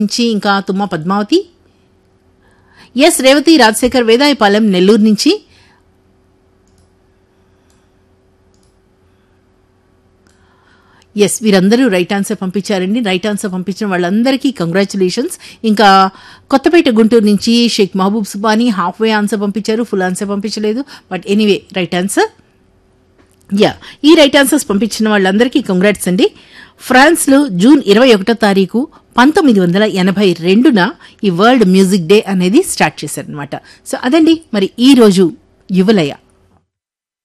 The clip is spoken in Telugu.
నుంచి ఇంకా తుమ్మ పద్మావతి ఎస్ రేవతి రాజశేఖర్ వేదాయపాలెం నెల్లూరు నుంచి ఎస్ వీరందరూ రైట్ ఆన్సర్ పంపించారండి రైట్ ఆన్సర్ పంపించిన వాళ్ళందరికీ కంగ్రాచులేషన్స్ ఇంకా కొత్తపేట గుంటూరు నుంచి Sheikh Mahaboob Subhani half way answer పంపించారు ఫుల్ ఆన్సర్ పంపించలేదు but anyway right answer yeah ఈ రైట్ ఆన్సర్స్ పంపించిన వాళ్ళందరికీ కంగ్రాట్స్ అండి ఫ్రాన్స్లో జూన్ ఇరవై ఒకటో తారీఖు పంతొమ్మిది వందల ఎనభై రెండున ఈ వరల్డ్ మ్యూజిక్ డే అనేది స్టార్ట్ చేశారనమాట సో అదండి మరి ఈ రోజు యువలయ